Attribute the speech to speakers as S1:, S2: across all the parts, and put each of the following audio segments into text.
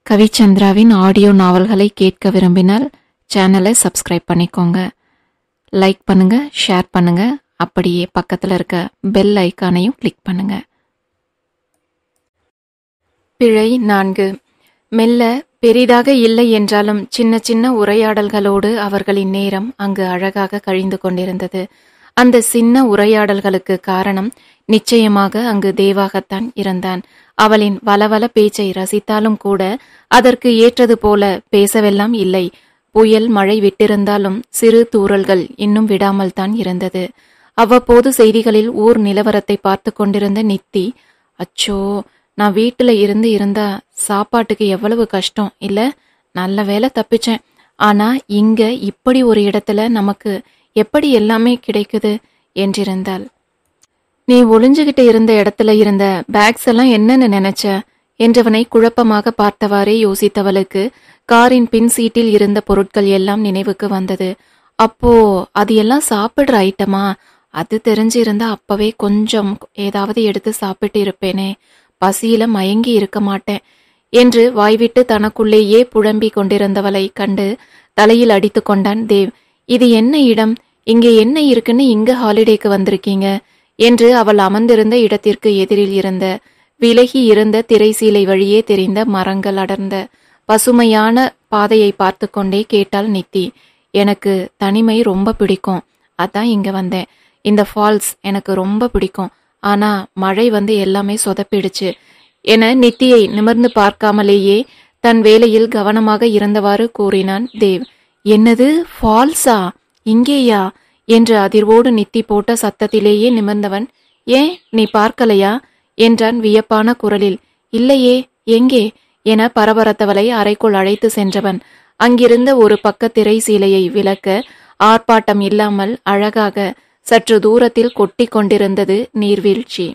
S1: கவிச்சந்திராவின் audio நாவல்களை கேட்க விரும்பினால் சேனலை சப்ஸ்கிரைப் பண்ணிக்கோங்க லைக் பண்ணுங்க ஷேர் பண்ணுங்க அப்படியே பக்கத்தில் இருக்க பெல் ஐக்கானையும் கிளிக் பண்ணுங்க பிழை நான்கு மெல்ல பெரிதாக இல்லை என்றாலும் சின்ன சின்ன உரையாடல்களோடு அவர்களின் நேரம் அங்கு அழகாக கழிந்து கொண்டிருந்தது அந்த சின்ன உரையாடல்களுக்கு காரணம் நிச்சயமாக அங்கு தேவாகத்தான் இருந்தான் அவளின் வளவள பேச்சை ரசித்தாலும் கூட அதற்கு ஏற்றது போல பேசவெல்லாம் இல்லை புயல் மழை விட்டிருந்தாலும் சிறு தூறல்கள் இன்னும் விடாமல் தான் இருந்தது அவ்வப்போது செய்திகளில் ஊர் நிலவரத்தை பார்த்து கொண்டிருந்த நித்தி அச்சோ நான் வீட்டுல இருந்து இருந்தா சாப்பாட்டுக்கு எவ்வளவு கஷ்டம் இல்ல நல்ல வேலை தப்பிச்சேன் ஆனா இங்க இப்படி ஒரு இடத்துல நமக்கு எப்படி எல்லாமே கிடைக்குது என்றிருந்தாள் நீ ஒளிஞ்சுகிட்டு இருந்த இடத்துல இருந்த பேக்ஸ் எல்லாம் என்னன்னு நினைச்ச என்றவனை குழப்பமாக பார்த்தவாறே யோசித்தவளுக்கு காரின் பின் சீட்டில் இருந்த பொருட்கள் எல்லாம் நினைவுக்கு வந்தது அப்போ அது எல்லாம் சாப்பிடுற ஐட்டமா அது தெரிஞ்சிருந்தா அப்பவே கொஞ்சம் ஏதாவது எடுத்து சாப்பிட்டு இருப்பேனே பசியில மயங்கி இருக்க மாட்டேன் என்று வாய்விட்டு தனக்குள்ளேயே புழம்பிக் கொண்டிருந்தவளை கண்டு தலையில் அடித்து கொண்டான் தேவ் இது என்ன இடம் இங்கே என்ன இருக்குன்னு இங்க ஹாலிடேக்கு வந்திருக்கீங்க என்று அவள் அமர்ந்திருந்த இடத்திற்கு எதிரில் இருந்த விலகி இருந்த திரைசீலை வழியே தெரிந்த மரங்கள் அடர்ந்த பசுமையான பாதையை பார்த்து கொண்டே கேட்டாள் நித்தி எனக்கு தனிமை ரொம்ப பிடிக்கும் அதான் இங்க வந்தேன் இந்த ஃபால்ஸ் எனக்கு ரொம்ப பிடிக்கும் ஆனா மழை வந்து எல்லாமே சொதப்பிடுச்சு என நித்தியை நிமிர்ந்து பார்க்காமலேயே தன் வேலையில் கவனமாக இருந்தவாறு கூறினான் தேவ் என்னது ஃபால்ஸா இங்கேயா என்று அதிர்வோடு நித்தி போட்ட சத்தத்திலேயே நிமிர்ந்தவன் ஏன் நீ பார்க்கலையா என்றான் வியப்பான குரலில் இல்லையே எங்கே என பரபரத்தவளை அறைக்குள் அழைத்து சென்றவன் அங்கிருந்த ஒரு பக்க திரை சீலையை விளக்க ஆர்ப்பாட்டம் இல்லாமல் அழகாக சற்று தூரத்தில் கொட்டி கொண்டிருந்தது நீர்வீழ்ச்சி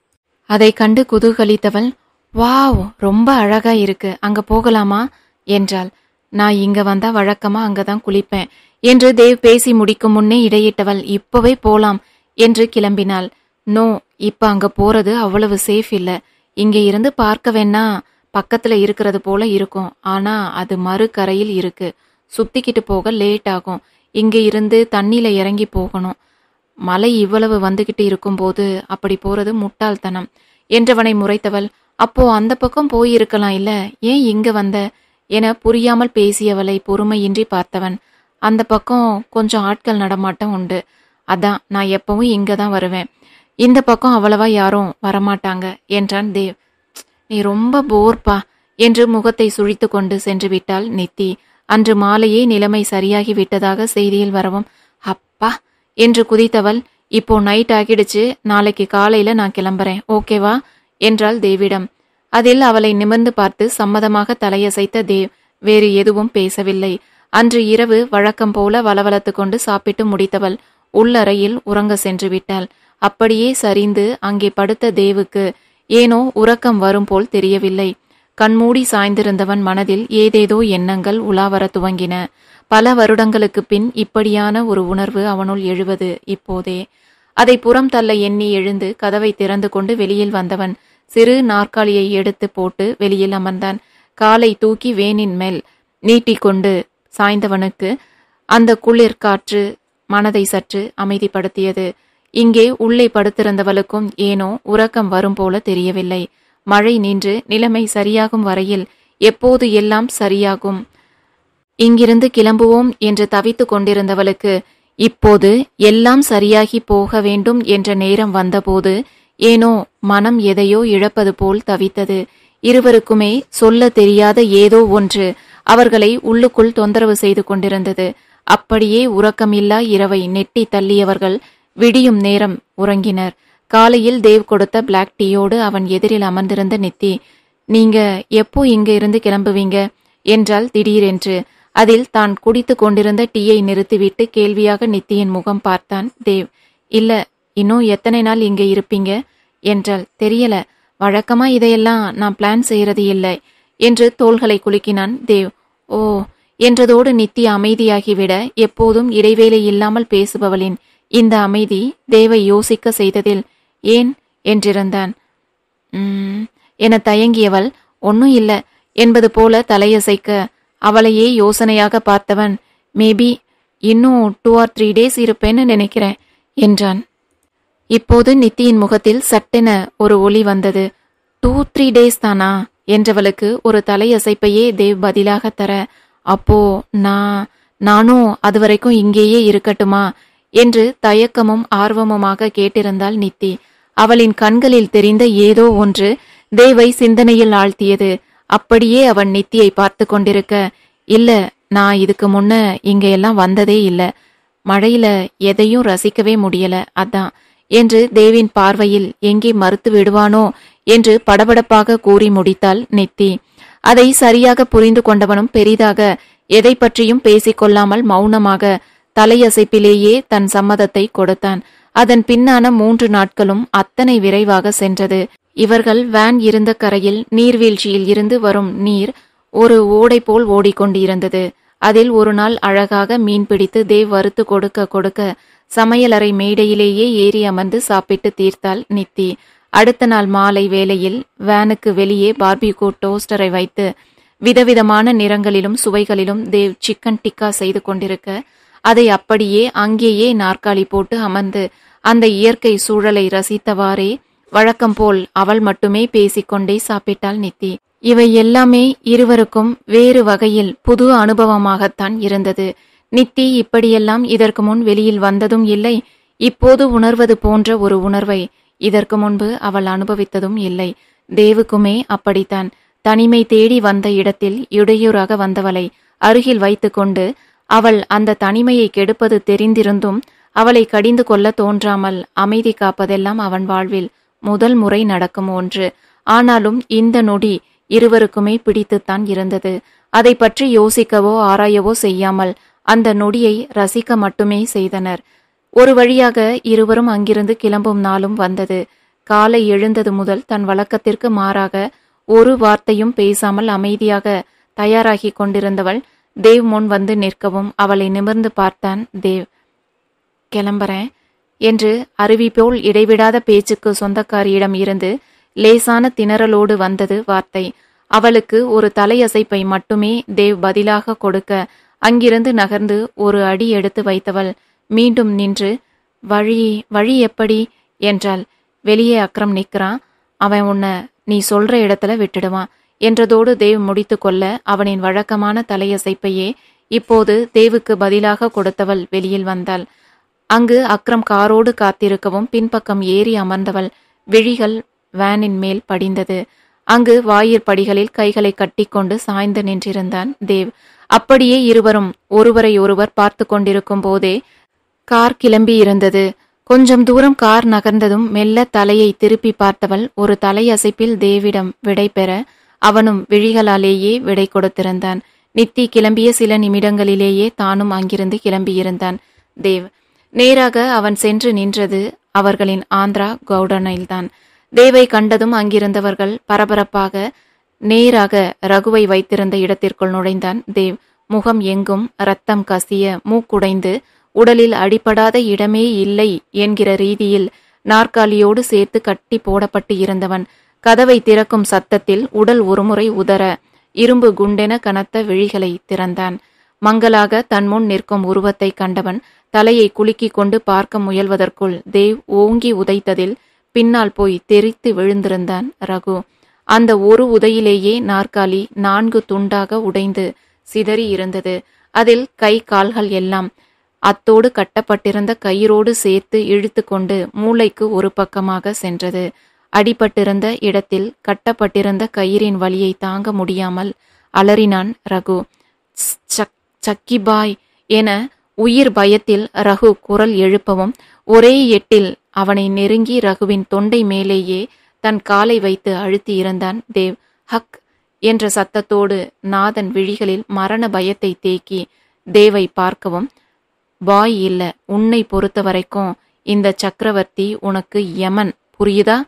S1: அதை கண்டு குதூகலித்தவள் வாவ் ரொம்ப அழகா இருக்கு அங்க போகலாமா என்றாள் நான் இங்க வந்தா வழக்கமா அங்கதான் குளிப்பேன் என்று தேவ் பேசி முடிக்கும் முன்னே இடையிட்டவள் இப்பவே போலாம் என்று கிளம்பினாள் நோ இப்ப அங்க போறது அவ்வளவு சேஃப் இல்ல இங்க இருந்து பார்க்க வேணா பக்கத்துல இருக்கிறது போல இருக்கும் ஆனா அது மறு கரையில் இருக்கு சுத்திக்கிட்டு போக லேட் ஆகும் இங்க இருந்து தண்ணியில இறங்கி போகணும் மழை இவ்வளவு வந்துகிட்டு இருக்கும்போது அப்படி போறது முட்டாள்தனம் என்றவனை முறைத்தவள் அப்போ அந்த பக்கம் போயிருக்கலாம் இல்ல ஏன் இங்க வந்த என புரியாமல் பேசியவளை பொறுமையின்றி பார்த்தவன் அந்த பக்கம் கொஞ்சம் ஆட்கள் நடமாட்டம் உண்டு அதான் நான் எப்பவும் இங்க தான் வருவேன் இந்த பக்கம் அவ்வளவா யாரும் வரமாட்டாங்க என்றான் தேவ் நீ ரொம்ப போர்ப்பா என்று முகத்தை சுழித்து கொண்டு சென்று விட்டாள் நித்தி அன்று மாலையே நிலைமை சரியாகி விட்டதாக செய்தியில் வரவும் அப்பா என்று குதித்தவள் இப்போ நைட் ஆகிடுச்சு நாளைக்கு காலையில நான் கிளம்புறேன் ஓகேவா என்றாள் தேவிடம் அதில் அவளை நிமிர்ந்து பார்த்து சம்மதமாக தலையசைத்த தேவ் வேறு எதுவும் பேசவில்லை அன்று இரவு வழக்கம் போல வளவளத்து கொண்டு சாப்பிட்டு முடித்தவள் உள்ளறையில் உறங்க சென்று விட்டாள் அப்படியே சரிந்து அங்கே படுத்த தேவுக்கு ஏனோ உறக்கம் வரும் போல் தெரியவில்லை கண்மூடி சாய்ந்திருந்தவன் மனதில் ஏதேதோ எண்ணங்கள் உலாவர துவங்கின பல வருடங்களுக்கு பின் இப்படியான ஒரு உணர்வு அவனுள் எழுவது இப்போதே அதை புறம் தள்ள எண்ணி எழுந்து கதவை திறந்து கொண்டு வெளியில் வந்தவன் சிறு நாற்காலியை எடுத்து போட்டு வெளியில் அமர்ந்தான் காலை தூக்கி வேனின் மேல் நீட்டிக்கொண்டு சாய்ந்தவனுக்கு அந்த குளிர் காற்று மனதை சற்று அமைதிப்படுத்தியது இங்கே உள்ளே படுத்திருந்தவளுக்கும் ஏனோ உறக்கம் வரும் போல தெரியவில்லை மழை நின்று நிலைமை சரியாகும் வரையில் எப்போது எல்லாம் சரியாகும் இங்கிருந்து கிளம்புவோம் என்று தவித்து கொண்டிருந்தவளுக்கு இப்போது எல்லாம் சரியாகி போக வேண்டும் என்ற நேரம் வந்தபோது ஏனோ மனம் எதையோ இழப்பது போல் தவித்தது இருவருக்குமே சொல்ல தெரியாத ஏதோ ஒன்று அவர்களை உள்ளுக்குள் தொந்தரவு செய்து கொண்டிருந்தது அப்படியே உறக்கமில்லா இரவை நெட்டி தள்ளியவர்கள் விடியும் நேரம் உறங்கினர் காலையில் தேவ் கொடுத்த பிளாக் டீயோடு அவன் எதிரில் அமர்ந்திருந்த நித்தி நீங்க எப்போ இங்க இருந்து கிளம்புவீங்க என்றால் திடீரென்று அதில் தான் குடித்து கொண்டிருந்த டீயை நிறுத்திவிட்டு கேள்வியாக நித்தியின் முகம் பார்த்தான் தேவ் இல்ல இன்னும் எத்தனை நாள் இங்க இருப்பீங்க என்றால் தெரியல வழக்கமா இதையெல்லாம் நான் பிளான் செய்யறது இல்லை என்று தோள்களை குலுக்கினான் தேவ் ஓ என்றதோடு நித்தி அமைதியாகிவிட எப்போதும் இடைவேளை இல்லாமல் பேசுபவளின் இந்த அமைதி தேவை யோசிக்க செய்ததில் ஏன் என்றிருந்தான் "ம்," என தயங்கியவள் ஒன்னும் இல்ல என்பது போல தலையசைக்க அவளையே யோசனையாக பார்த்தவன் மேபி இன்னும் டூ ஆர் த்ரீ டேஸ் இருப்பேன்னு நினைக்கிறேன் என்றான் இப்போது நித்தியின் முகத்தில் சட்டென ஒரு ஒளி வந்தது டூ த்ரீ டேஸ் தானா என்றவளுக்கு ஒரு தலையசைப்பையே தேவ் பதிலாக தர அப்போ நான் நானும் அது வரைக்கும் இங்கேயே இருக்கட்டுமா என்று தயக்கமும் ஆர்வமுமாக கேட்டிருந்தாள் நித்தி அவளின் கண்களில் தெரிந்த ஏதோ ஒன்று தேவை சிந்தனையில் ஆழ்த்தியது அப்படியே அவன் நித்தியை பார்த்து கொண்டிருக்க இல்ல நான் இதுக்கு முன்ன இங்க எல்லாம் வந்ததே இல்ல மழையில எதையும் ரசிக்கவே முடியல அதான் என்று தேவின் பார்வையில் எங்கே மறுத்து விடுவானோ என்று படபடப்பாக கூறி முடித்தாள் நித்தி அதை சரியாக புரிந்து கொண்டவனும் பெரிதாக எதை பற்றியும் பேசிக்கொள்ளாமல் மௌனமாக தலையசைப்பிலேயே தன் சம்மதத்தை கொடுத்தான் அதன் பின்னான மூன்று நாட்களும் அத்தனை விரைவாக சென்றது இவர்கள் வேன் இருந்த கரையில் நீர்வீழ்ச்சியில் இருந்து வரும் நீர் ஒரு ஓடை போல் ஓடிக்கொண்டிருந்தது அதில் ஒரு நாள் அழகாக மீன் பிடித்து தேவ் வறுத்து கொடுக்க கொடுக்க சமையலறை மேடையிலேயே ஏறி அமர்ந்து சாப்பிட்டு தீர்த்தாள் நித்தி அடுத்த நாள் மாலை வேளையில் வேனுக்கு வெளியே பார்பிகூ டோஸ்டரை வைத்து விதவிதமான நிறங்களிலும் சுவைகளிலும் தேவ் சிக்கன் டிக்கா செய்து கொண்டிருக்க அதை அப்படியே அங்கேயே நாற்காலி போட்டு அமர்ந்து அந்த இயற்கை சூழலை ரசித்தவாறே வழக்கம் போல் அவள் மட்டுமே பேசிக்கொண்டே சாப்பிட்டாள் நித்தி இவை எல்லாமே இருவருக்கும் வேறு வகையில் புது அனுபவமாகத்தான் இருந்தது நித்தி இப்படியெல்லாம் இதற்கு முன் வெளியில் வந்ததும் இல்லை இப்போது உணர்வது போன்ற ஒரு உணர்வை இதற்கு முன்பு அவள் அனுபவித்ததும் இல்லை தேவுக்குமே அப்படித்தான் தனிமை தேடி வந்த இடத்தில் இடையூறாக வந்தவளை அருகில் வைத்துக்கொண்டு அவள் அந்த தனிமையை கெடுப்பது தெரிந்திருந்தும் அவளை கடிந்து கொள்ள தோன்றாமல் அமைதி காப்பதெல்லாம் அவன் வாழ்வில் முதல் முறை நடக்கும் ஒன்று ஆனாலும் இந்த நொடி இருவருக்குமே பிடித்துத்தான் இருந்தது அதை பற்றி யோசிக்கவோ ஆராயவோ செய்யாமல் அந்த நொடியை ரசிக்க மட்டுமே செய்தனர் ஒரு வழியாக இருவரும் அங்கிருந்து கிளம்பும் நாளும் வந்தது காலை எழுந்தது முதல் தன் வழக்கத்திற்கு மாறாக ஒரு வார்த்தையும் பேசாமல் அமைதியாக தயாராகி கொண்டிருந்தவள் தேவ் முன் வந்து நிற்கவும் அவளை நிமிர்ந்து பார்த்தான் தேவ் கிளம்புறேன் என்று அருவி போல் இடைவிடாத பேச்சுக்கு சொந்தக்காரியிடம் இருந்து லேசான திணறலோடு வந்தது வார்த்தை அவளுக்கு ஒரு தலையசைப்பை மட்டுமே தேவ் பதிலாக கொடுக்க அங்கிருந்து நகர்ந்து ஒரு அடி எடுத்து வைத்தவள் மீண்டும் நின்று வழி வழி எப்படி என்றாள் வெளியே அக்ரம் நிற்கிறான் அவன் உன்னை நீ சொல்ற இடத்துல விட்டுடுவான் என்றதோடு தேவ் முடித்து கொள்ள அவனின் வழக்கமான தலையசைப்பையே இப்போது தேவுக்கு பதிலாக கொடுத்தவள் வெளியில் வந்தாள் அங்கு அக்ரம் காரோடு காத்திருக்கவும் பின்பக்கம் ஏறி அமர்ந்தவள் விழிகள் வேனின் மேல் படிந்தது அங்கு வாயிற்படிகளில் கைகளை கட்டிக்கொண்டு சாய்ந்து நின்றிருந்தான் தேவ் அப்படியே இருவரும் ஒருவரை ஒருவர் பார்த்து கொண்டிருக்கும் போதே கார் கிளம்பி இருந்தது கொஞ்சம் தூரம் கார் நகர்ந்ததும் மெல்ல தலையை திருப்பி பார்த்தவள் ஒரு தலையசைப்பில் தேவிடம் விடை பெற அவனும் விழிகளாலேயே விடை கொடுத்திருந்தான் நித்தி கிளம்பிய சில நிமிடங்களிலேயே தானும் அங்கிருந்து கிளம்பியிருந்தான் தேவ் நேராக அவன் சென்று நின்றது அவர்களின் ஆந்திரா கவுடனில்தான் தேவை கண்டதும் அங்கிருந்தவர்கள் பரபரப்பாக நேராக ரகுவை வைத்திருந்த இடத்திற்குள் நுழைந்தான் தேவ் முகம் எங்கும் ரத்தம் கசிய மூக்குடைந்து உடலில் அடிபடாத இடமே இல்லை என்கிற ரீதியில் நாற்காலியோடு சேர்த்து கட்டி போடப்பட்டு இருந்தவன் கதவை திறக்கும் சத்தத்தில் உடல் ஒருமுறை உதற இரும்பு குண்டென கனத்த விழிகளை திறந்தான் மங்கலாக தன் முன் நிற்கும் உருவத்தை கண்டவன் தலையை குலுக்கிக் கொண்டு பார்க்க முயல்வதற்குள் தேவ் ஓங்கி உதைத்ததில் பின்னால் போய் தெரித்து விழுந்திருந்தான் ரகு அந்த ஒரு உதையிலேயே நாற்காலி நான்கு துண்டாக உடைந்து சிதறி இருந்தது அதில் கை கால்கள் எல்லாம் அத்தோடு கட்டப்பட்டிருந்த கயிறோடு சேர்த்து இழுத்து கொண்டு மூளைக்கு ஒரு பக்கமாக சென்றது அடிபட்டிருந்த இடத்தில் கட்டப்பட்டிருந்த கயிறின் வலியை தாங்க முடியாமல் அலறினான் ரகு சக் சக்கிபாய் என உயிர் பயத்தில் ரகு குரல் எழுப்பவும் ஒரே எட்டில் அவனை நெருங்கி ரகுவின் தொண்டை மேலேயே தன் காலை வைத்து அழுத்தி இருந்தான் தேவ் ஹக் என்ற சத்தத்தோடு நாதன் விழிகளில் மரண பயத்தை தேக்கி தேவை பார்க்கவும் பாய் இல்ல உன்னை பொறுத்த வரைக்கும் இந்த சக்கரவர்த்தி உனக்கு யமன் புரியுதா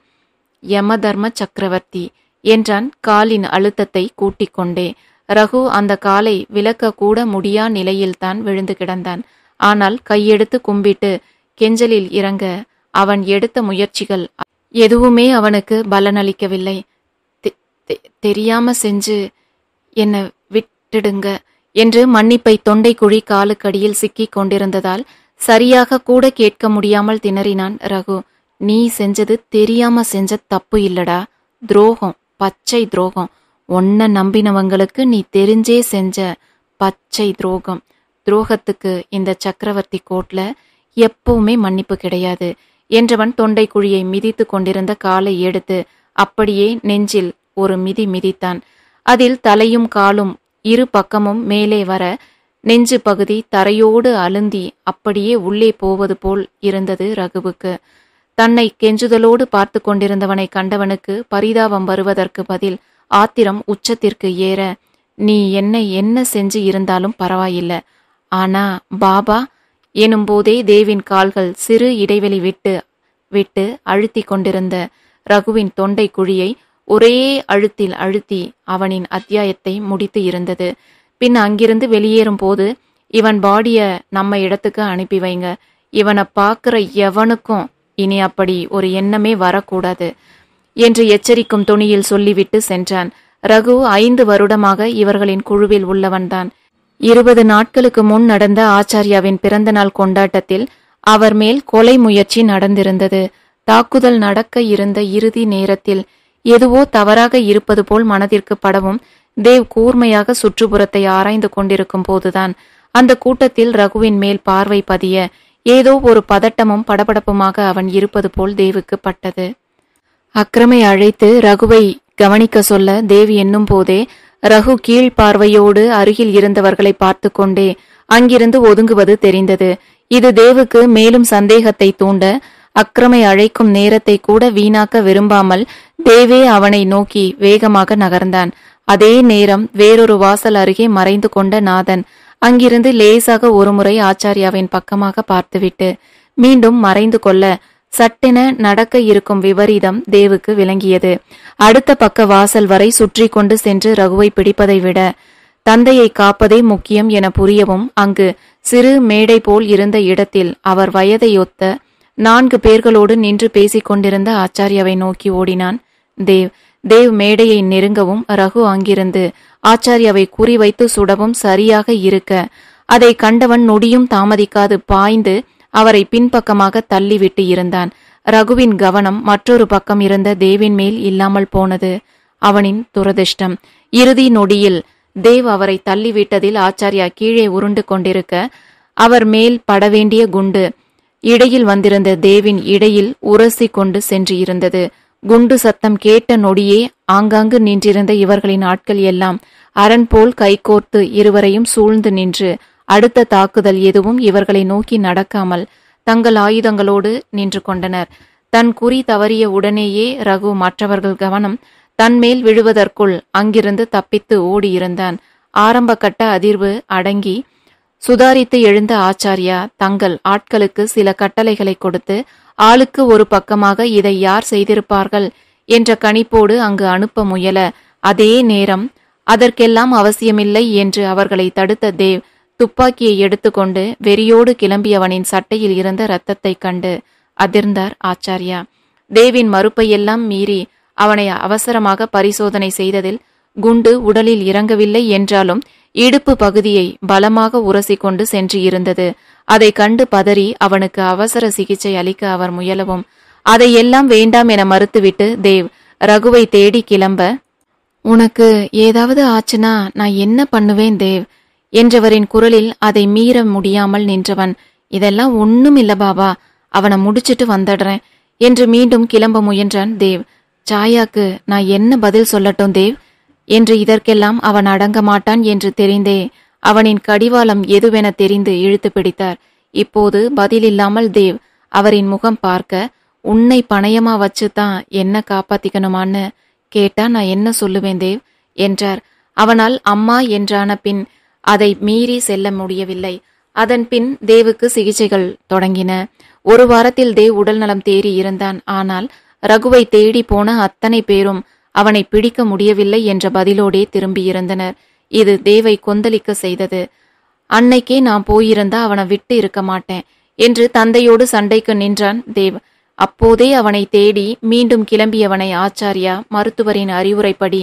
S1: யம தர்ம சக்கரவர்த்தி என்றான் காலின் அழுத்தத்தை கூட்டிக் கொண்டே ரகு அந்த காலை விலக்க கூட முடியா நிலையில்தான் விழுந்து கிடந்தான் ஆனால் கையெடுத்து கும்பிட்டு கெஞ்சலில் இறங்க அவன் எடுத்த முயற்சிகள் எதுவுமே அவனுக்கு பலனளிக்கவில்லை தெரியாம செஞ்சு என்ன விட்டுடுங்க என்று மன்னிப்பை தொண்டை குழி காலுக்கடியில் சிக்கிக் கொண்டிருந்ததால் சரியாக கூட கேட்க முடியாமல் திணறினான் ரகு நீ செஞ்சது தெரியாம செஞ்ச தப்பு இல்லடா துரோகம் பச்சை துரோகம் உன்னை நம்பினவங்களுக்கு நீ தெரிஞ்சே செஞ்ச பச்சை துரோகம் துரோகத்துக்கு இந்த சக்கரவர்த்தி கோட்ல எப்பவுமே மன்னிப்பு கிடையாது என்றவன் தொண்டை குழியை மிதித்து கொண்டிருந்த காலை எடுத்து அப்படியே நெஞ்சில் ஒரு மிதி மிதித்தான் அதில் தலையும் காலும் இரு பக்கமும் மேலே வர நெஞ்சு பகுதி தரையோடு அழுந்தி அப்படியே உள்ளே போவது போல் இருந்தது ரகுவுக்கு தன்னை கெஞ்சுதலோடு பார்த்து கொண்டிருந்தவனை கண்டவனுக்கு பரிதாபம் வருவதற்கு பதில் ஆத்திரம் உச்சத்திற்கு ஏற நீ என்ன என்ன செஞ்சு இருந்தாலும் பரவாயில்ல ஆனா பாபா எனும்போதே தேவின் கால்கள் சிறு இடைவெளி விட்டு விட்டு அழுத்தி கொண்டிருந்த ரகுவின் தொண்டை குழியை ஒரே அழுத்தில் அழுத்தி அவனின் அத்தியாயத்தை முடித்து இருந்தது பின் அங்கிருந்து வெளியேறும் போது இவன் பாடிய நம்ம இடத்துக்கு அனுப்பி வைங்க இவனை பார்க்கிற எவனுக்கும் இனி அப்படி ஒரு எண்ணமே வரக்கூடாது என்று எச்சரிக்கும் துணியில் சொல்லிவிட்டு சென்றான் ரகு ஐந்து வருடமாக இவர்களின் குழுவில் உள்ளவன்தான் இருபது நாட்களுக்கு முன் நடந்த ஆச்சாரியாவின் பிறந்தநாள் கொண்டாட்டத்தில் அவர் மேல் கொலை முயற்சி நடந்திருந்தது தாக்குதல் நடக்க இருந்த இறுதி நேரத்தில் எதுவோ தவறாக இருப்பது போல் மனதிற்கு படவும் தேவ் கூர்மையாக சுற்றுப்புறத்தை ஆராய்ந்து கொண்டிருக்கும் போதுதான் அந்த கூட்டத்தில் ரகுவின் மேல் பார்வை பதிய ஏதோ ஒரு பதட்டமும் படபடப்புமாக அவன் இருப்பது போல் தேவுக்கு பட்டது அக்ரமை அழைத்து ரகுவை கவனிக்க சொல்ல தேவி என்னும் போதே ரகு கீழ் பார்வையோடு அருகில் இருந்தவர்களை பார்த்து கொண்டே அங்கிருந்து ஒதுங்குவது தெரிந்தது இது தேவுக்கு மேலும் சந்தேகத்தை தூண்ட அக்ரமை அழைக்கும் நேரத்தை கூட வீணாக்க விரும்பாமல் தேவே அவனை நோக்கி வேகமாக நகர்ந்தான் அதே நேரம் வேறொரு வாசல் அருகே மறைந்து கொண்ட நாதன் அங்கிருந்து லேசாக ஒருமுறை ஆச்சாரியாவின் பக்கமாக பார்த்துவிட்டு மீண்டும் மறைந்து கொள்ள சட்டென நடக்க இருக்கும் விபரீதம் தேவுக்கு விளங்கியது அடுத்த பக்க வாசல் வரை சுற்றி கொண்டு சென்று ரகுவை பிடிப்பதை விட தந்தையை காப்பதே முக்கியம் என புரியவும் அங்கு சிறு மேடை போல் இருந்த இடத்தில் அவர் வயதையொத்த நான்கு பேர்களோடு நின்று பேசிக் கொண்டிருந்த ஆச்சாரியாவை நோக்கி ஓடினான் தேவ் தேவ் மேடையை நெருங்கவும் ரகு அங்கிருந்து ஆச்சாரியாவை குறிவைத்து சுடவும் சரியாக இருக்க அதை கண்டவன் நொடியும் தாமதிக்காது பாய்ந்து அவரை பின்பக்கமாக தள்ளிவிட்டு இருந்தான் ரகுவின் கவனம் மற்றொரு பக்கம் இருந்த தேவின் மேல் இல்லாமல் போனது அவனின் துரதிர்ஷ்டம் இறுதி நொடியில் தேவ் அவரை தள்ளிவிட்டதில் ஆச்சாரியா கீழே உருண்டு கொண்டிருக்க அவர் மேல் படவேண்டிய குண்டு இடையில் வந்திருந்த தேவின் இடையில் உரசி கொண்டு சென்று இருந்தது குண்டு சத்தம் கேட்ட நொடியே ஆங்காங்கு நின்றிருந்த இவர்களின் ஆட்கள் எல்லாம் அரண் போல் கைகோர்த்து இருவரையும் சூழ்ந்து நின்று அடுத்த தாக்குதல் எதுவும் இவர்களை நோக்கி நடக்காமல் தங்கள் ஆயுதங்களோடு நின்று கொண்டனர் தன் குறி தவறிய உடனேயே ரகு மற்றவர்கள் கவனம் தன்மேல் விழுவதற்குள் அங்கிருந்து தப்பித்து ஓடியிருந்தான் ஆரம்ப கட்ட அதிர்வு அடங்கி சுதாரித்து எழுந்த ஆச்சாரியா தங்கள் ஆட்களுக்கு சில கட்டளைகளை கொடுத்து ஆளுக்கு ஒரு பக்கமாக இதை யார் செய்திருப்பார்கள் என்ற கணிப்போடு அங்கு அனுப்ப முயல அதே நேரம் அதற்கெல்லாம் அவசியமில்லை என்று அவர்களை தடுத்த தேவ் துப்பாக்கியை எடுத்துக்கொண்டு வெறியோடு கிளம்பியவனின் சட்டையில் இருந்த இரத்தத்தை கண்டு அதிர்ந்தார் ஆச்சாரியா தேவின் மறுப்பையெல்லாம் மீறி அவனை அவசரமாக பரிசோதனை செய்ததில் குண்டு உடலில் இறங்கவில்லை என்றாலும் இடுப்பு பகுதியை பலமாக உரசிக்கொண்டு சென்று இருந்தது அதை கண்டு பதறி அவனுக்கு அவசர சிகிச்சை அளிக்க அவர் முயலவும் அதையெல்லாம் வேண்டாம் என மறுத்துவிட்டு தேவ் ரகுவை தேடி கிளம்ப உனக்கு ஏதாவது ஆச்சுனா நான் என்ன பண்ணுவேன் தேவ் என்றவரின் குரலில் அதை மீற முடியாமல் நின்றவன் இதெல்லாம் ஒண்ணும் இல்ல பாபா அவனை முடிச்சிட்டு வந்துடுறேன் என்று மீண்டும் கிளம்ப முயன்றான் தேவ் சாயாக்கு நான் என்ன பதில் சொல்லட்டும் தேவ் என்று இதற்கெல்லாம் அவன் அடங்க மாட்டான் என்று தெரிந்தே அவனின் கடிவாளம் எதுவென தெரிந்து இழுத்து பிடித்தார் இப்போது பதிலில்லாமல் தேவ் அவரின் முகம் பார்க்க உன்னை பணயமா வச்சு தான் என்ன காப்பாத்திக்கணுமான்னு கேட்டா நான் என்ன சொல்லுவேன் தேவ் என்றார் அவனால் அம்மா என்றான பின் அதை மீறி செல்ல முடியவில்லை அதன் பின் தேவுக்கு சிகிச்சைகள் தொடங்கின ஒரு வாரத்தில் தேவ் உடல்நலம் தேறி இருந்தான் ஆனால் ரகுவை தேடி போன அத்தனை பேரும் அவனை பிடிக்க முடியவில்லை என்ற பதிலோடே திரும்பியிருந்தனர் இது தேவை கொந்தளிக்க செய்தது அன்னைக்கே நான் போயிருந்தா அவனை விட்டு இருக்க மாட்டேன் என்று தந்தையோடு சண்டைக்கு நின்றான் தேவ் அப்போதே அவனை தேடி மீண்டும் கிளம்பியவனை ஆச்சாரியா மருத்துவரின் அறிவுரைப்படி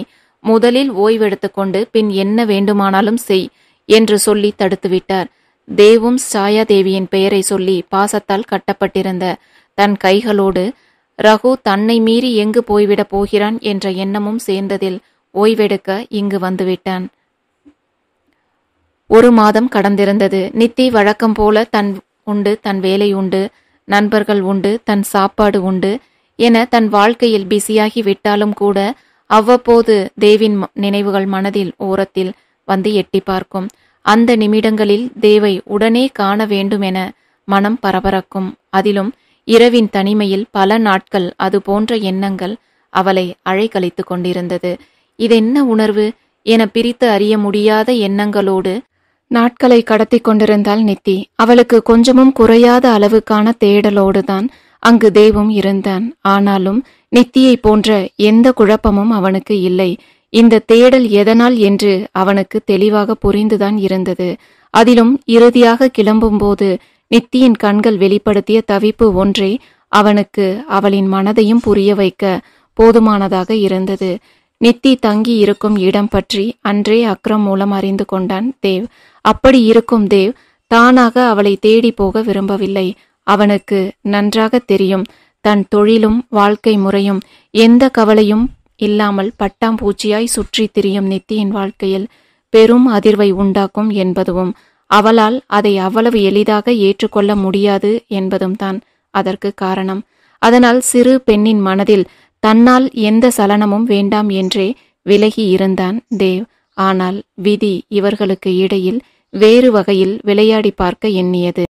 S1: முதலில் ஓய்வெடுத்துக்கொண்டு பின் என்ன வேண்டுமானாலும் செய் என்று சொல்லி தடுத்துவிட்டார் தேவும் சாயாதேவியின் பெயரை சொல்லி பாசத்தால் கட்டப்பட்டிருந்த தன் கைகளோடு ரகு தன்னை மீறி எங்கு போய்விடப் போகிறான் என்ற எண்ணமும் சேர்ந்ததில் ஓய்வெடுக்க இங்கு வந்துவிட்டான் ஒரு மாதம் கடந்திருந்தது நித்தி வழக்கம் போல தன் உண்டு தன் வேலை உண்டு நண்பர்கள் உண்டு தன் சாப்பாடு உண்டு என தன் வாழ்க்கையில் பிஸியாகி விட்டாலும் கூட அவ்வப்போது தேவின் ம- நினைவுகள் மனதில் ஓரத்தில் வந்து எட்டி பார்க்கும் அந்த நிமிடங்களில் தேவை உடனே காண வேண்டுமென மனம் பரபரக்கும் அதிலும் இரவின் தனிமையில் பல நாட்கள் அது போன்ற எண்ணங்கள் அவளை அழைக்கழித்து கொண்டிருந்தது இதென்ன உணர்வு என பிரித்து அறிய முடியாத எண்ணங்களோடு நாட்களை கடத்தி கொண்டிருந்தாள் நித்தி அவளுக்கு கொஞ்சமும் குறையாத அளவுக்கான தேடலோடுதான் அங்கு தேவும் இருந்தான் ஆனாலும் நித்தியைப் போன்ற எந்த குழப்பமும் அவனுக்கு இல்லை இந்த தேடல் எதனால் என்று அவனுக்கு தெளிவாக புரிந்துதான் இருந்தது அதிலும் இறுதியாக கிளம்பும்போது நித்தியின் கண்கள் வெளிப்படுத்திய தவிப்பு ஒன்றே அவனுக்கு அவளின் மனதையும் புரிய வைக்க போதுமானதாக இருந்தது நித்தி தங்கி இருக்கும் இடம் பற்றி அன்றே அக்ரம் மூலம் அறிந்து கொண்டான் தேவ் அப்படி இருக்கும் தேவ் தானாக அவளை தேடி போக விரும்பவில்லை அவனுக்கு நன்றாக தெரியும் தன் தொழிலும் வாழ்க்கை முறையும் எந்த கவலையும் இல்லாமல் பட்டாம்பூச்சியாய் சுற்றித் திரியும் நித்தியின் வாழ்க்கையில் பெரும் அதிர்வை உண்டாக்கும் என்பதும் அவளால் அதை அவ்வளவு எளிதாக ஏற்றுக்கொள்ள முடியாது என்பதும் தான் அதற்கு காரணம் அதனால் சிறு பெண்ணின் மனதில் தன்னால் எந்த சலனமும் வேண்டாம் என்றே விலகி இருந்தான் தேவ் ஆனால் விதி இவர்களுக்கு இடையில் வேறு வகையில் விளையாடி பார்க்க எண்ணியது